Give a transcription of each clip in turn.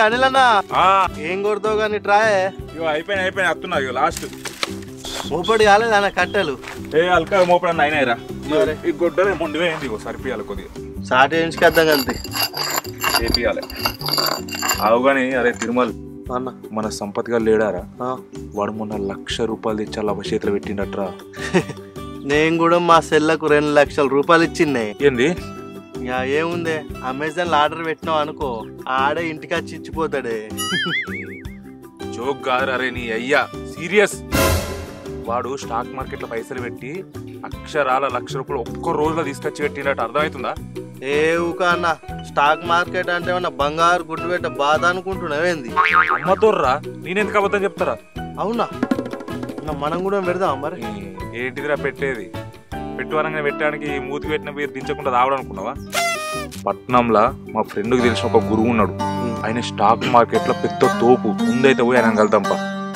అనిల్ అన్న ఆ, ఏం కొడతావు కానీ ట్రాయే ఇగో అయిపోయినాయి అయిపోయినాయి వస్తున్నా ఇగో లాస్ట్ మూపడి కాలేదు అన్న కట్టెలు ఏ అల్కా మోపడం అయినాయిరా మరి. ఈ గొడ్డలే మొండి వేయండి ఇగో సరిపియాలి కొద్దిగా సాటి ఇంచుకి అర్థం అంతే చేపియాలి అవు కానీ అరే తిరుమల అన్న మన సంపత్గా లేడారా ఆ. వాడు మొన్న లక్ష రూపాయలు తెచ్చి అలా చేతిలో పెట్టిండట్రా నేను కూడా మా సెల్లకు రెండు లక్షల రూపాయలు ఇచ్చిండే ఏంది ఇక ఏముంది అమెజాన్ ఆర్డర్ పెట్టినావు అనుకో ఆడే ఇంటికి వచ్చి ఇచ్చిపోతాడే జోక్ కాదు అరే నీ అయ్యా సీరియస్ వాడు స్టాక్ మార్కెట్ లో పైసలు పెట్టి అక్షరాల లక్ష రూపాయలు ఒక్క రోజులో తీసుకొచ్చి పెట్టినట్టు అర్థమవుతుందా ఏ ఊక అన్న స్టాక్ మార్కెట్ అంటే ఏమన్నా బంగారు గుడ్డు పెట్ట బాధ అనుకుంటున్నావేంది అమ్మతోర్రా నేనెందుకు అబద్ధం చెప్తారా అవునా అన్న, మనం కూడా పెడదాం మరి ఈ- ఏంటిదిరా పెట్టేది పెట్టువరంగా పెట్టడానికి మూతికి పెట్టిన పేరు దించకుండా రావడం అనుకున్నావా పట్నంలో మా ఫ్రెండ్కి తెలిసిన ఒక గురువు ఉన్నాడు ఆయన స్టాక్ మార్కెట్ లో పెద్ద తోపు ముందైతే పోయి ఆయన కలుద్దాంపా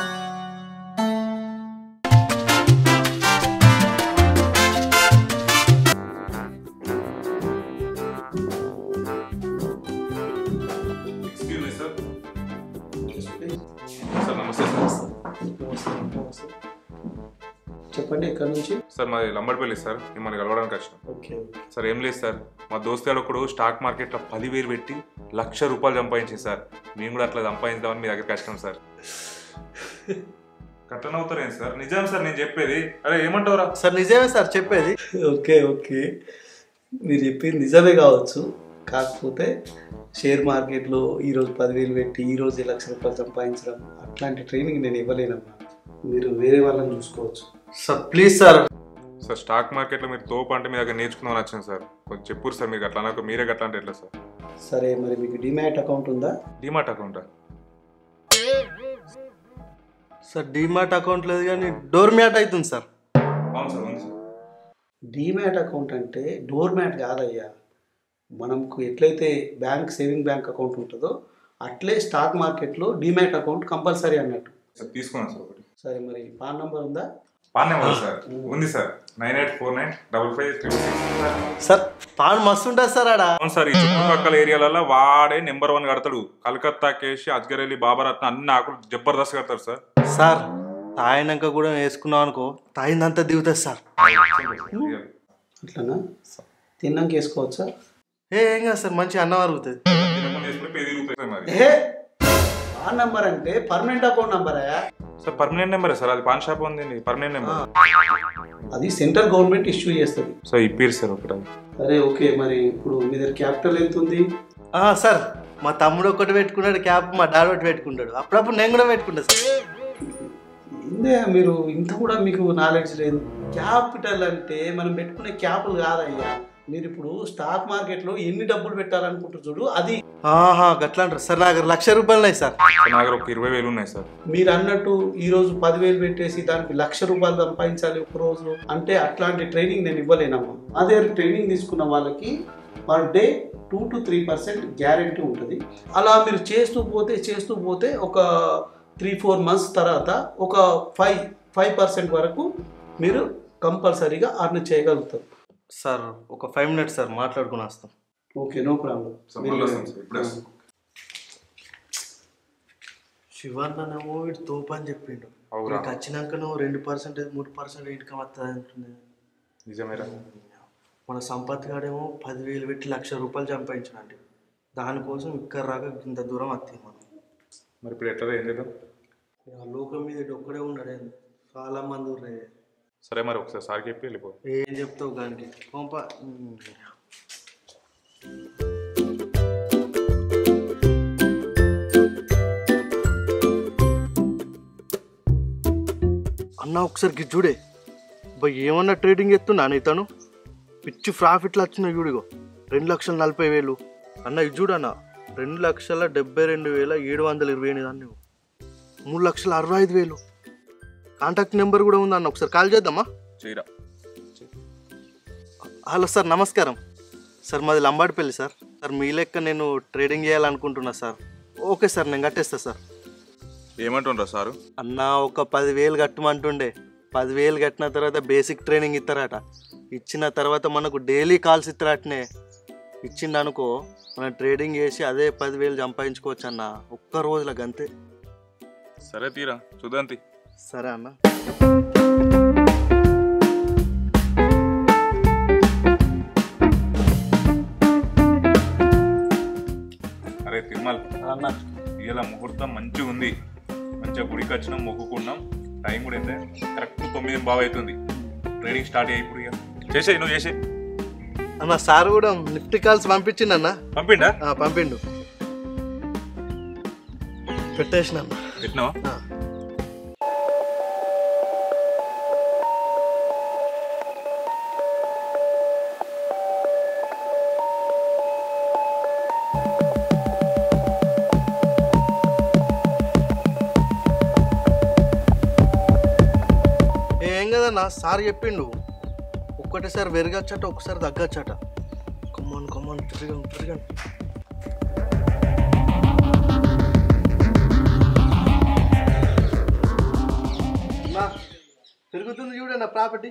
సార్ నమస్తే సార్ చెప్పండి ఎక్కడి నుంచి సార్ మాది లంబడిపల్లి సార్ మిమ్మల్ని కలవడానికి వచ్చినాం ఓకే సార్ ఏం లేదు సార్ మా దోస్తుగాడు ఒకడు స్టాక్ మార్కెట్లో పదివేలు పెట్టి లక్ష రూపాయలు సంపాదించింది సార్ మేము కూడా అట్లా సంపాదించామని మీ దగ్గరికి వచ్చినాం సార్ కట్టన అవుతారేం సార్ నిజం సార్ నేను చెప్పేది అరే ఏమంటావురా సార్ నిజమే సార్ చెప్పేది ఓకే ఓకే మీరు చెప్పింది నిజమే కావచ్చు కాకపోతే షేర్ మార్కెట్లో ఈరోజు పదివేలు పెట్టి ఈరోజు లక్ష రూపాయలు సంపాదించడం అట్లాంటి ట్రైనింగ్ నేను ఇవ్వలేనమ్మా మీరు వేరే వాళ్ళని చూసుకోవచ్చు sir please sir sir stock మార్కెట్లో మీరు తోపు అంటే మీ దగ్గర నేర్చుకుందామని వచ్చాను సార్ కొంచెం చెప్పురు సార్ మీకు అట్లా అనక మీరే గట్లా అంటే ఎట్లా సార్ సరే మరి మీకు డిమాట్ అకౌంట్ ఉందా డిమాట్ అకౌంటా సార్ డిమాట్ అకౌంట్ లేదు కానీ డోర్ మ్యాట్ అవుతుంది సార్ అవును సార్ ఉంది సార్ డిమాట్ అకౌంట్ అంటే డోర్ మ్యాట్ కాదయ్యా మనకు ఎట్లయితే బ్యాంక్ సేవింగ్ బ్యాంక్ అకౌంట్ ఉంటుందో అట్లే స్టాక్ మార్కెట్లో డిమాట్ అకౌంట్ కంపల్సరీ అన్నట్టు సార్ తీసుకున్నాను సార్ ఒకటి సరే మరి పాన్ నంబర్ ఉందా పాన్ నెంబర్ సార్ ఉంది sir nine eight four nine double five three sir paan మస్తు ఉంటుంది సార్ ఆడ అవును సార్ ఈ చుట్టుపక్కల ఏరియాలలో వాడే నెంబర్ వన్ కడతాడు కలకత్తా కేసి అజ్గరేలి బాబారత్న అన్ని ఆకులు జబర్దస్త్ కడతారు సార్ సార్ తాగినాక కూడా వేసుకున్నాం అనుకో తాగిందంతా దిగుతుంది సార్ అట్లనా తిన్నాక వేసుకోవచ్చా ఏ ఏం కాదు సార్ మంచి అన్నం అరుగుతుంది మరి ఏ పాన్ నంబర్ అంటే పర్మనెంట్ అకౌంట్ నంబరా సార్ పర్మనెంట్ నెంబర్ సార్ అది పాన్ షాప్ ఉంది పర్మనెంట్ నెంబర్ అది సెంట్రల్ గవర్నమెంట్ ఇష్యూ చేస్తుంది సో ఇప్పిరు సార్ ఒకటి అది. సరే ఓకే మరి ఇప్పుడు మీ దగ్గర క్యాపిటల్ ఎంత ఉంది ఆ, సార్ మా తమ్ముడు ఒకటి పెట్టుకున్నాడు క్యాప్ మా డాడీ ఒకటి పెట్టుకుంటాడు అప్పుడప్పుడు నేను కూడా పెట్టుకుంటా సార్ ఇందే మీరు ఇంత కూడా మీకు నాలెడ్జ్ లేదు క్యాపిటల్ అంటే మనం పెట్టుకునే క్యాపులు కాదయ్యా మీరు ఇప్పుడు స్టాక్ మార్కెట్లో ఎన్ని డబ్బులు పెట్టాలనుకుంటారు చూడు అది ఆహా గట్లా అంటారు సార్ నా దగ్గర లక్ష రూపాయలు ఉన్నాయి సార్ సో నా దగ్గర ఒక ఇరవై వేలు ఉన్నాయి సార్ మీరు అన్నట్టు ఈ రోజు పదివేలు పెట్టేసి దానికి లక్ష రూపాయలు సంపాదించాలి ఒక రోజు అంటే అట్లాంటి ట్రైనింగ్ నేను ఇవ్వలేనమ్మా అదే ట్రైనింగ్ తీసుకున్న వాళ్ళకి per day two to three percent guarantee ఉంటుంది అలా మీరు చేస్తూ పోతే చేస్తూ పోతే ఒక త్రీ ఫోర్ మంత్స్ తర్వాత ఒక ఫైవ్ ఫైవ్ పర్సెంట్ వరకు మీరు కంపల్సరీగా అర్న్ చేయగలుగుతారు సార్ ఒక ఫైవ్ మినిట్స్ సార్ మాట్లాడుకుని వస్తాం ఓకే నో ప్రాబ్లం సార్ మళ్ళీ వస్తాం సార్ ఇప్పుడే వస్తాం. శివన్ననేమో వీడు తోపు అని చెప్పిండు అవురా. నీకు వచ్చినాక నువ్వు రెండు పర్సెంటేజ్ మూడు పర్సెంట్ ఇన్కమ్ వస్తుంది అంటుంది నిజమేరా మన సంపత్ గాడేమో పదివేలు పెట్టి లక్ష రూపాయలు సంపాదించాడండి దానికోసం ఇక్కడ రాక ఇంత దూరం వస్తాయి మనం మరి ఇప్పుడు ఎట్లా ఏం చేద్దాం ఆ లోకం మీద ఈడు ఒక్కడే ఉన్నాడే చాలా మంది ఉన్నాయి సరే మరి ఒకసారి సార్కి చెప్పి వెళ్ళిపో ఏం చెప్తావు దానికి పంప అన్న ఒకసారి గి చూడే బై ఏమన్నా ట్రేడింగ్ ఎత్తున్నా ఇతను పిచ్చి ప్రాఫిట్లు వచ్చినాయి చూడిగో రెండు లక్షల నలభై వేలు అన్న ఇది చూడన్న రెండు లక్షల డెబ్బై రెండు వేల ఏడు వందల ఇరవై ఎనిమిది అన్న ఇవ్వు. మూడు లక్షల అరవై ఐదు వేలు కాంటాక్ట్ నెంబర్ కూడా ఉందన్న ఒకసారి కాల్ చేద్దామా చేయరా హలో సార్ నమస్కారం సార్ మాది లంబాడిపల్లి సార్ సార్ మీ లెక్క నేను ట్రేడింగ్ చేయాలనుకుంటున్నా సార్ ఓకే సార్ నేను కట్టేస్తా సార్ ఏమంటుండ్రా సారు అన్న ఒక పదివేలు కట్టమంటుండే పదివేలు కట్టిన తర్వాత బేసిక్ ట్రైనింగ్ ఇస్తారట ఇచ్చిన తర్వాత మనకు డైలీ కాల్స్ ఇస్తారటనే ఇచ్చిండు అనుకో మనం ట్రేడింగ్ చేసి అదే పదివేలు సంపాదించుకోవచ్చు అన్న ఒక్క రోజులకు అంతే సరే తీరా చూద్దాం తీ సరే అన్న అరే తిరుమల్ అన్న ఇలా ముహూర్తం మంచిగా ఉంది మంచిగా గుడికి వచ్చినాం మొక్కుకున్నాం టైం కూడా అయితే కరెక్ట్ తొమ్మిది బాగా అవుతుంది ట్రేడింగ్ స్టార్ట్ అయ్యి ఇప్పుడు ఇక చేసే నువ్వు చేసే అన్న సార్ కూడా నిఫ్టీ కాల్స్ పంపించిండు అన్న పంపిండా ఆ, పంపిండు పెట్టేసిన అన్న పెట్టినావా ఆ. ఏం కదన్నా సార్ చెప్పిండు ఒక్కటేసారి పెరగచ్చట ఒకసారి తగ్గచ్చట కమ్మన్ కమ్మన్ తిరగండి తిరగండి అన్నా, పెరుగుతుంది చూడన్న ప్రాపర్టీ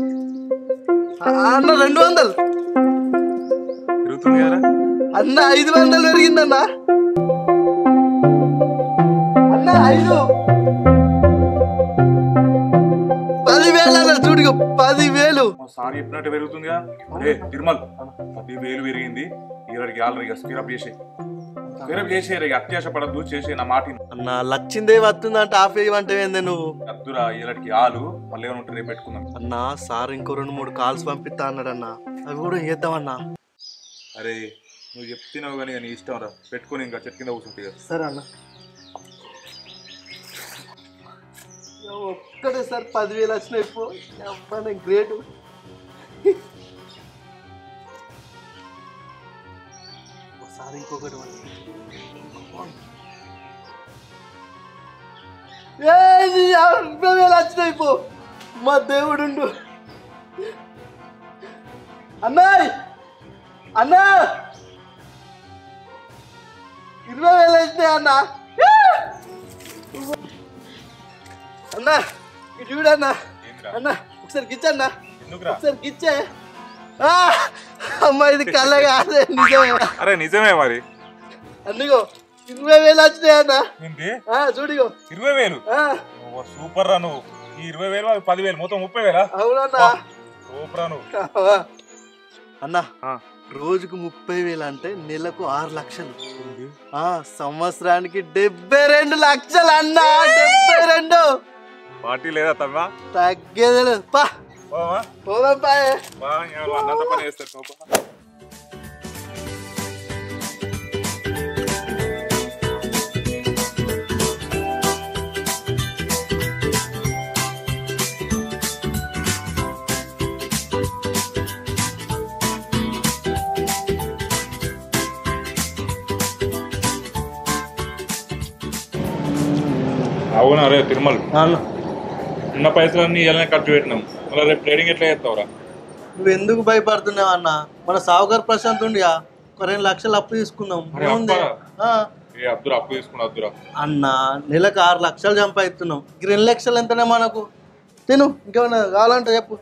అన్న రెండు వందలు తిరుగుతుంది కదా అన్న ఐదు వందలు పెరిగిందన్న అన్న ఐదు పదివేలు అన్న చూడు పదివేలు మా సార్ చెప్పినట్టు పెరుగుతుందిగా అరే తిరుమల్ పది వేలు పెరిగింది ఇరవై గ్యాలరీ ఇక స్పీరప్ చేసే స్పీరప్ చేసే ఇక అత్యాశ పడద్దు చేసే నా మాట విను. అన్న లచ్చిందే వస్తుందంటే ఆఫ్ వేయమంటే ఏంది నువ్వు అద్దురా ఇలాంటికి ఆలు మళ్ళీ ఏమైనా ఉంటే రేపు పెట్టుకుందాం అన్న సార్ ఇంకో రెండు మూడు కాల్స్ పంపిస్తా అన్నాడన్న అవి కూడా చేద్దామన్నా అరే నువ్వు చెప్తున్నావు కానీ నీ ఇష్టం రా పెట్టుకుని ఇంకా చెట్టు కింద కూర్చుంటే కదా సరే అన్న ఒక్కటే సార్ పదివేలు వచ్చినాయి పో అవ్వనే గ్రేట్ ఒకసారి ఇంకొకటి ఇవ్వండి. ఏయ్, యాభై వేలు వచ్చినాయి పో మా దేవుడు అన్నాయ్ అన్నా ఇరవై వేలు వచ్చినాయి అన్న అన్న ఇటు చూడన్నా ఏంద్రా అన్న ఒకసారి గిచ్చన్నా ఎందుకురా ఒకసారి గిచ్చే ఆ, అమ్మ ఇది కళ్ళ కాదే నిజమే అరే నిజమే మరి అందుకో ఇరవై వేలు వచ్చినాయి అన్న ఏంటి ఆ, చూడిగో ఇరవై వేలు ఆ, ఓ సూపర్ రా నువ్వు ఈ ఇరవై వేలు అది పదివేలు మొత్తం ముప్పై వేలా అవునన్నా సూపర్ రా నువ్వు అన్న ఆ. రోజుకు ముప్పై వేలు అంటే నెలకు ఆరు లక్షలు ఆ సంవత్సరానికి డెబ్బై రెండు లక్షలు అన్న డెబ్బై రెండు పార్టీ లేదా తమ్మా తగ్గేది లేదు పా పోవా పోదాం పాయే బా ఎవరు అన్నంత పని చేస్తారు పాపం. అవునా రే తిరుమల అన్న ఉన్న పైసలన్నీ ఇలానే ఖర్చు పెట్టినాం మళ్ళీ రేపు ట్రేడింగ్ ఎట్లా చేస్తావురా నువ్వు ఎందుకు భయపడుతున్నావు అన్న మన సావుగారు ప్రశాంత్ ఉండియా ఒక రెండు లక్షలు అప్పు తీసుకుందాం అరే ఏముంది? అప్పా. ఆ, ఏ అబ్దురా అప్పు తీసుకున్నా అబ్దురా అన్న నెలకు ఆరు లక్షలు సంపాదిస్తున్నాం ఈ రెండు లక్షలు ఎంతనే మనకు తిను ఇంకేమన్నా కావాలంటే చెప్పు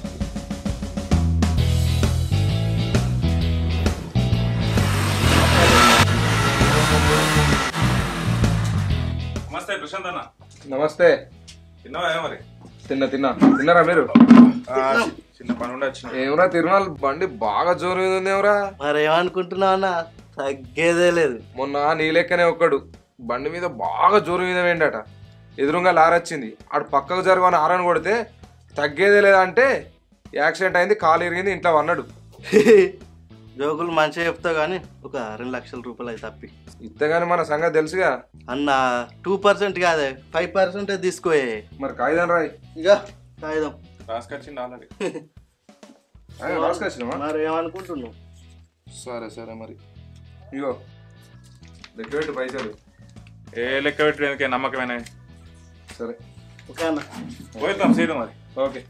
నమస్తే ప్రశాంత్ అన్న నమస్తే తిన్నావా ఏ మరి తిన్న తిన్నా తిన్నారా మీరు ఆ, చి- చిన్న పని ఉండి వచ్చిన ఏమరా తిరుమల బండి బాగా జోరు మీద ఉంది ఏమరా మరి ఏమనుకుంటున్నావు అన్న తగ్గేదే లేదు మొన్న నీ లెక్కనే ఒక్కడు బండి మీద బాగా జోరు మీద వేయండట ఎదురుగా లారొచ్చింది ఆడు పక్కకు జరగని ఆరని కొడితే తగ్గేదే లేదంటే యాక్సిడెంట్ అయింది కాలు ఇరిగింది ఇంట్లో అన్నాడు జోకులు మంచిగా చెప్తావు కానీ ఒక రెండు లక్షల రూపాయలు అయితే తప్పి ఇత్తగాని మన సంగతి తెలుసుగా అన్న టూ పర్సెంట్ కాదే ఫైవ్ పర్సెంటే తీసుకోయే మరి కాగితం రాయి ఇక కాగితం రాసుకొచ్చింది ఆల్రెడీ ఆయన రాసుకొచ్చినావా మరి ఏమనుకుంటున్నావు సరే సరే మరి ఇగో దగ్గర పెట్టు పైసలు ఏ లెక్క పెట్టడానికి నమ్మకమేనా సరే ఓకే అన్న పోయిద్దాం చేయడం మరి ఓకే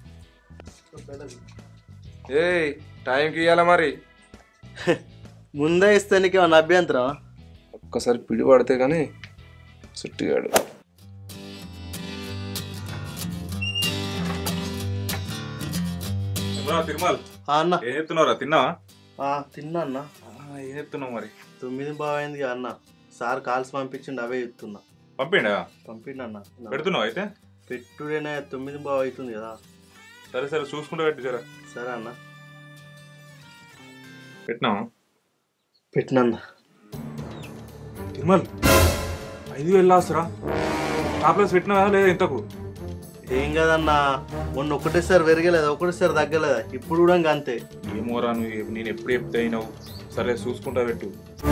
ఏయ్ టైంకి ఇవ్వాలా మరి ముందే ఇస్తే నీకు ఏమన్నా అభ్యంతరం ఒక్కసారి పిడి పడితే కానీ చుట్టిగాడు తిరుమల ఆ అన్న ఏం చెప్తున్నావురా తిన్నావా ఆ, తిన్నా అన్న ఏం చెప్తున్నావు మరి తొమ్మిది బాగా అయింది అన్న సార్ కాల్స్ పంపించిండు అవే చెప్తున్నా పంపిండా పంపిండు అన్న పెడుతున్నావు అయితే పెట్టుడేనే తొమ్మిది బాగా అవుతుంది కదా సరే సరే చూసుకుంటూ పెట్టు జరా సరే అన్న పెట్టినావు పెట్టినన్న తిరుమల్ ఐదు వేలు లాస్రా టాప్లెస్ పెట్టినావా లేదా ఇంతకు ఏం కదన్నా మొన్న ఒకటేసారి పెరగలేదా ఒకటేసారి తగ్గలేదా ఇప్పుడు కూడా ఇంకా అంతే ఏమోరా నువ్వు నేను ఎప్పుడు చెప్తే అయినావు సరే చూసుకుంటా పెట్టు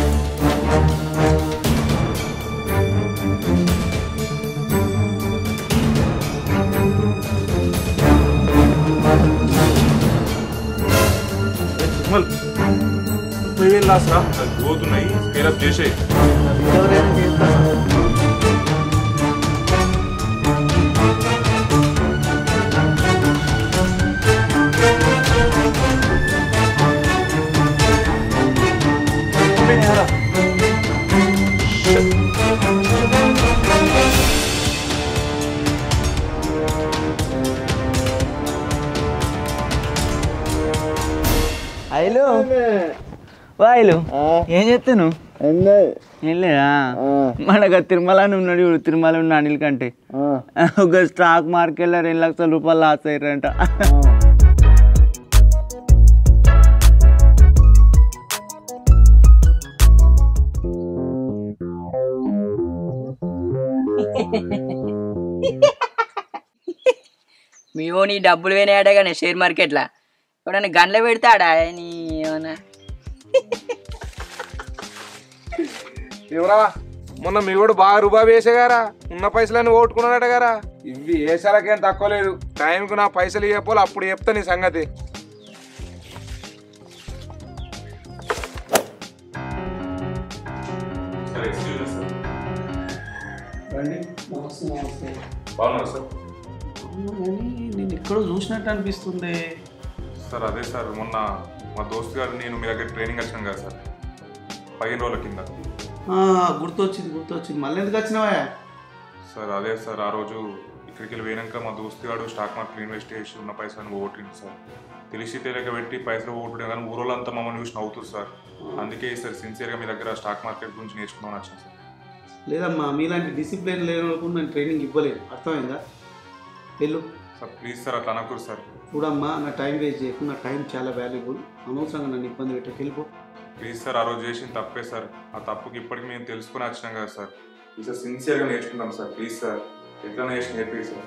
ఏ, తిరుమల్ ముప్పై వేలు లాస్రా అది పోతున్నాయి స్కేలప్ చేసేయి ఎవరైనా చేస్తా అయిలు వాయిలు ఏం చెప్తాను ఏం లేదా మనకు తిరుమల అని ఉన్నాడు చూడు తిరుమల ఉన్న అనిల్ కంటే ఒక స్టాక్ మార్కెట్లో రెండు లక్షల రూపాయలు లాస్ అయ్యారంట మీ ఓని డబ్బులు పోయినాయట కానీ షేర్ మార్కెట్లో ఎవడన్నా గన్లో పెడతాడా నీ ఏమన్నా ఎవరా మొన్న మీ కూడా బాగా రూబాయి వేసేగారా ఉన్న పైసలన్నీ ఓట్టుకున్నాడట గారా ఇవి వేసాలకేం తక్కువ లేదు టైంకు నా పైసలు ఇవ్వపోలే అప్పుడు చెప్తా నీ సంగతి సరే ఎక్స్క్యూజ్ సార్ రండి నమస్తే నమస్తే బాగున్నారు సార్ అవును కానీ నేను ఎక్కడో చూసినట్టు అనిపిస్తుంది సార్ అదే సార్ మొన్న మా దోస్తు గారు నేను మీ దగ్గర ట్రైనింగ్ వచ్చాను కదా సార్ పదిహేను రోజుల కింద ఆ, గుర్తొచ్చింది గుర్తొచ్చింది మళ్ళీ ఎందుకు వచ్చినావా సార్ అదే సార్ ఆ రోజు ఇక్కడికి వెళ్ళి పోయినాక మా దోస్తు గారు స్టాక్ మార్కెట్ ఇన్వెస్ట్ చేసి ఉన్న పైసలు ఓటింది సార్ తెలిసి తెలియక పెట్టి పైసలు ఓటుడే కానీ ఊరోళ్ళంతా మమ్మల్ని చూసి నవ్వుతుంది సార్ అందుకే సార్ సిన్సియర్గా మీ దగ్గర స్టాక్ మార్కెట్ గురించి నేర్చుకున్నాను వచ్చాను సార్ లేదమ్మా మీలాంటి డిసిప్లిన్ లేని వాళ్ళకు నేను ట్రైనింగ్ ఇవ్వలేను అర్థమైందా వెళ్ళు సార్ ప్లీజ్ సార్ అట్లా అనకూడదు సార్ చూడమ్మా నా టైం వేస్ట్ చేయకు నా టైం చాలా వాల్యుబుల్ అనవసరంగా నన్ను ఇబ్బంది పెట్టకు వెళ్ళిపో ప్లీజ్ సార్ ఆ రోజు చేసిన తప్పే సార్ ఆ తప్పుకి ఇప్పటికి మేము తెలుసుకుని వచ్చినాం కదా సార్ సార్ సిన్సియర్గా నేర్చుకుందాం సార్ ప్లీజ్ సార్ ఎట్లా నేర్చి నేర్పి సార్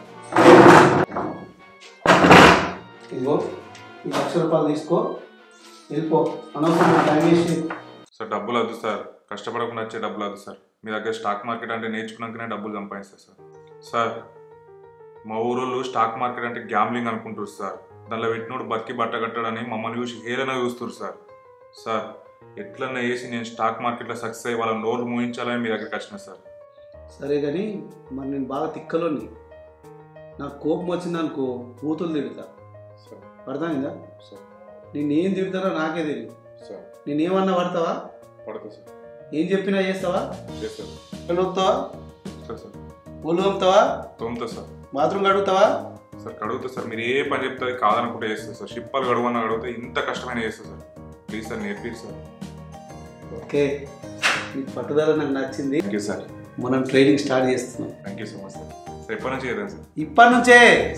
ఇదిగో ఈ లక్ష రూపాయలు తీసుకో వెళ్ళిపో అనవసరంగా టైం వేస్ట్ చేయకు. సార్ డబ్బులు వద్దు సార్ కష్టపడకుండా వచ్చే డబ్బులు వద్దు సార్ మీ దగ్గర స్టాక్ మార్కెట్ అంటే నేర్చుకున్నాకనే డబ్బులు సంపాదిస్తారు సార్ సార్ మా ఊరోళ్ళు స్టాక్ మార్కెట్ అంటే గ్యాంబ్లింగ్ అనుకుంటారు సార్ దానిలో పెట్టినోడు బతికి బట్ట కట్టడని మమ్మల్ని చూసి హేళన చూస్తారు సార్ సార్ ఎట్లన్నా వేసి నేను స్టాక్ మార్కెట్లో సక్సెస్ అయ్యి వాళ్ళ నోరు మూయించాలని మీ దగ్గరికి వచ్చిన సార్ సరే కానీ మరి నేను బాగా తిక్కలోని నాకు కోపం వచ్చిందనుకో కూతులు తిడతా సార్ అర్థమైందా సార్ నేనేం తిడతానో నాకే తెలియదు సార్ నేనేమన్నా పడతావా పడతా సార్ ఏం చెప్పినా చేస్తావా చేస్తారు కడుగుతావా సార్ సార్ ఒళ్ళు తోముతావా తోముతా సార్ బాత్రూమ్ కడుగుతావా సార్ కడుగుతా సార్ మీరు ఏ పని చెప్తే అది కాదనుకుంటే చేస్తారు సార్ షిప్పాలు గడువన్న గడిగితే ఇంత కష్టమైన చేస్తారు సార్ ప్లీజ్ సార్ నేర్పి సార్ ఓకే నీ పట్టుదల నాకు నచ్చింది థ్యాంక్ యూ సార్ మనం ట్రైనింగ్ స్టార్ట్ చేస్తున్నాం thank you so much sir sir ఎప్పటి నుంచి చేద్దాం సార్ ఇప్పటి నుంచే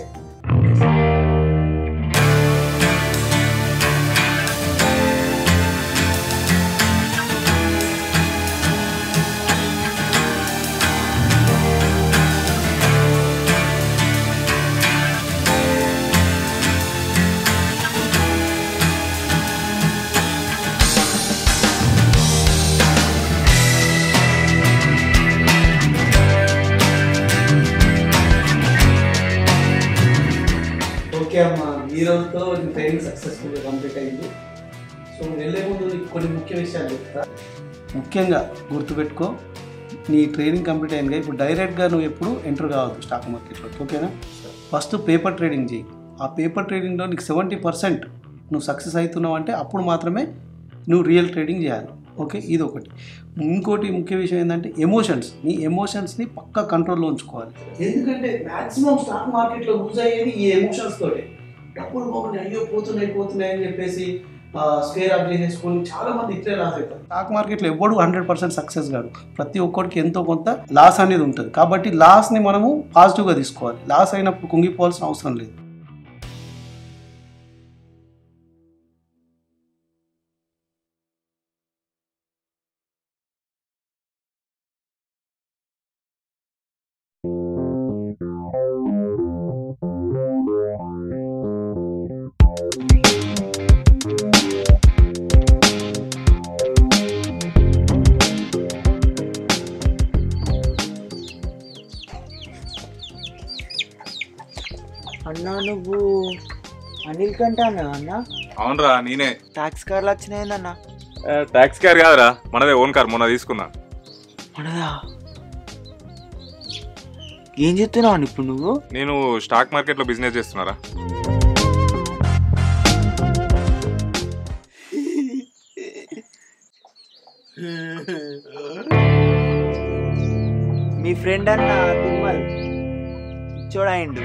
ఓకే అమ్మా ఈ రోజుతో నీ ట్రైనింగ్ సక్సెస్ఫుల్గా కంప్లీట్ అయింది సో నువ్వు వెళ్ళే ముందు నీకు కొన్ని ముఖ్య విషయాలు చెప్తా ముఖ్యంగా గుర్తుపెట్టుకో నీ ట్రైనింగ్ కంప్లీట్ అయిందిగా ఇప్పుడు డైరెక్ట్గా నువ్వు ఎప్పుడు ఎంటర్ కావద్దు స్టాక్ మార్కెట్లో ఓకేనా ఫస్ట్ పేపర్ ట్రేడింగ్ చేయి ఆ పేపర్ ట్రేడింగ్లో నీకు సెవెంటీ పర్సెంట్ నువ్వు సక్సెస్ అవుతున్నావు అంటే అప్పుడు మాత్రమే నువ్వు రియల్ ట్రేడింగ్ చేయాలి ఓకే ఇది ఒకటి ఇంకోటి ముఖ్య విషయం ఏంటంటే ఎమోషన్స్ నీ ఎమోషన్స్ని పక్కా కంట్రోల్లో ఉంచుకోవాలి ఎందుకంటే మాక్సిమం స్టాక్ మార్కెట్లో లూజ్ అయ్యేది ఈ ఎమోషన్స్ తోటే డబ్బులు పోతున్నాయి అయ్యో పోతున్నాయి పోతున్నాయి అని చెప్పేసి స్క్వేర్ అప్ చేసేసుకొని చాలా మంది ఇట్లే లాస్ అవుతారు స్టాక్ మార్కెట్లో ఎవ్వడు హండ్రెడ్ పర్సెంట్ సక్సెస్ కాదు ప్రతి ఒక్కరికి ఎంతో కొంత లాస్ అనేది ఉంటుంది కాబట్టి లాస్ని మనము పాజిటివ్గా తీసుకోవాలి లాస్ అయినప్పుడు కుంగిపోవాల్సిన అవసరం లేదు అన్నా నువ్వు అనిల్ కంటానా అన్న అవునరా నేనే టాక్స్ కార్లు వచ్చినాయన్న ట్యాక్స్ కార్ కాదురా మనదే ఓన్ కార్ మొన్న తీసుకున్నా మనదా ఏం చెప్తున్నావు ఇప్పుడు నువ్వు నేను స్టాక్ మార్కెట్ లో బిజినెస్ చేస్తున్నారా మీ ఫ్రెండ్ అన్న తిరుమల్ చూడాయండు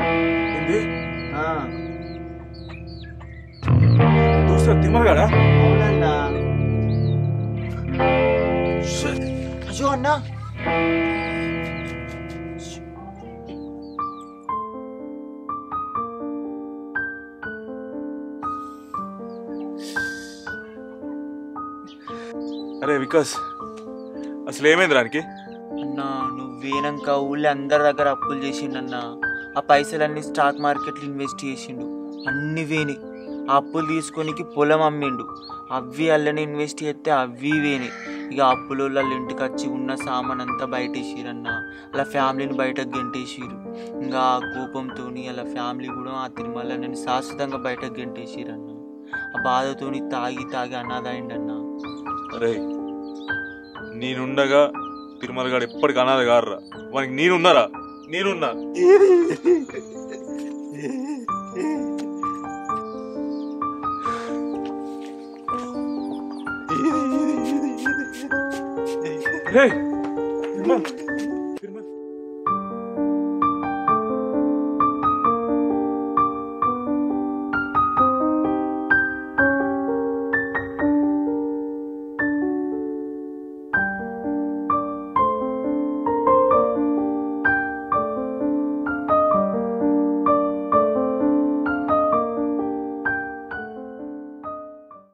తిమ్మరు కదా అవునన్నా అయ్యో అన్నా అరే వికాస్ అసలు ఏమైంది దానికి అన్నా నువ్వేనాక ఊళ్ళో అందరి దగ్గర అప్పులు చేసిండన్నా ఆ పైసలన్నీ స్టాక్ మార్కెట్లో ఇన్వెస్ట్ చేసిండు అన్ని వేని ఆ అప్పులు తీసుకొనికి పొలం అమ్మిండు అవి అల్లనే ఇన్వెస్ట్ చేస్తే అవి వేని ఇక అప్పుల వాళ్ళ ఇంటికి వచ్చి ఉన్న సామాన్ అంతా బయటేసిరన్న అలా ఫ్యామిలీని బయటకు గెంటేసిరు ఇంకా ఆ కోపంతో అలా ఫ్యామిలీ కూడా ఆ తిరుమల నేను శాశ్వతంగా బయటకు గెంటేసిరన్న ఆ బాధతోని తాగి తాగి అన్నదాయిండన్నా అరే నేనుండగా తిరుమల గారు ఎప్పటికి అనాథ గారురా మనకి నేనున్నారా నేనున్నా హే, తిరుమల,